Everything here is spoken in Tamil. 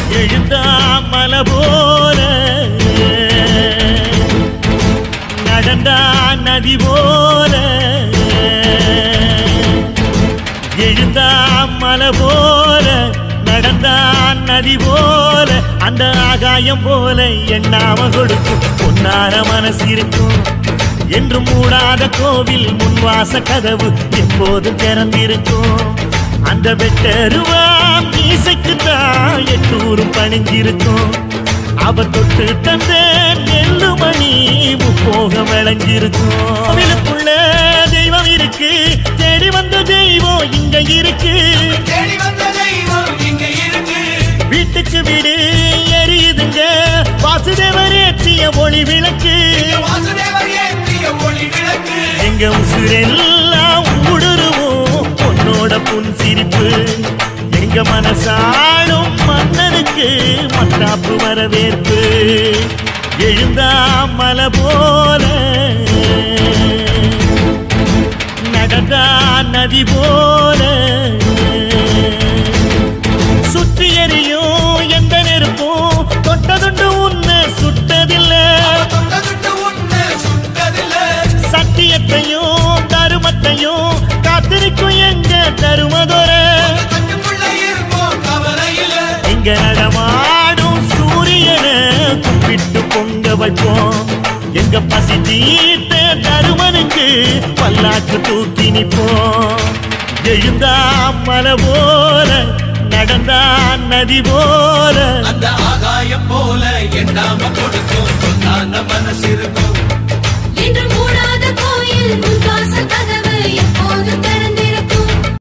எழுந்தா மலை போல நடந்தா நதி போல எழுந்தா மலை போல நடந்தா நதி போல அந்த ஆகாயம் போல எண்ணாம கொடுக்கும் பொன்னார மனசு இருக்கும் என்று மூடாத கோவில் முன்வாச கதவு எப்போதும் திறந்திருக்கும் அந்த வெட்டருவாம் மீசைக்கு தான் எட்டூரும் பணிஞ்சிருக்கும் அவ தொட்டு தந்த நெல்லு மணி முப்போக விளைஞ்சிருக்கும் கோவிலுக்குள்ள தெய்வம் இருக்கு தேடி வந்த தெய்வம் இங்க இருக்கு தேடி வந்த தெய்வம் இங்க இருக்கு வீட்டுக்கு வீடு எரியுதுங்க வாசுதேவர் ஏற்றிய ஒளி விளக்கு வாசுதேவர் ஏற்றிய ஒளி விளக்கு எங்க உசுரெல்லாம் ஊடுருவோம் பொன்னோட புன் சிரிப்பு எங்க மனசாளும் மன்னனுக்கு மத்தாப்பு வரவேற்பு எழுந்தா மலை போல நடந்தா நதி போல சுற்றி எரியும் எந்த நெருப்பும் தொட்டதுண்டு உன்னை சுட்டதில்லை தொட்டதுட்டு உன்னை சுட்டதில்லை சத்தியத்தையும் தருமத்தையும் காத்திருக்கும் எங்க தருமதொர கட்டுக்குள்ள இருப்போம் கவலையில எங்க நடமாடும் சூரியனை கும்பிட்டு பொங்க வைப்போம் எங்க பசி தீர்த்த தருமனுக்கு பல்லாக்கு தூக்கி நிப்போம் எழுந்தா மலை போல நடந்தா நதி போல அந்த ஆகாயம் போல எண்ணாம கொடுக்கும் சொன்னான மனசு இருக்கும் இன்று மூடாத கோயில் முன்வாசல் கதவு எப்போதும் திறந்திருக்கும்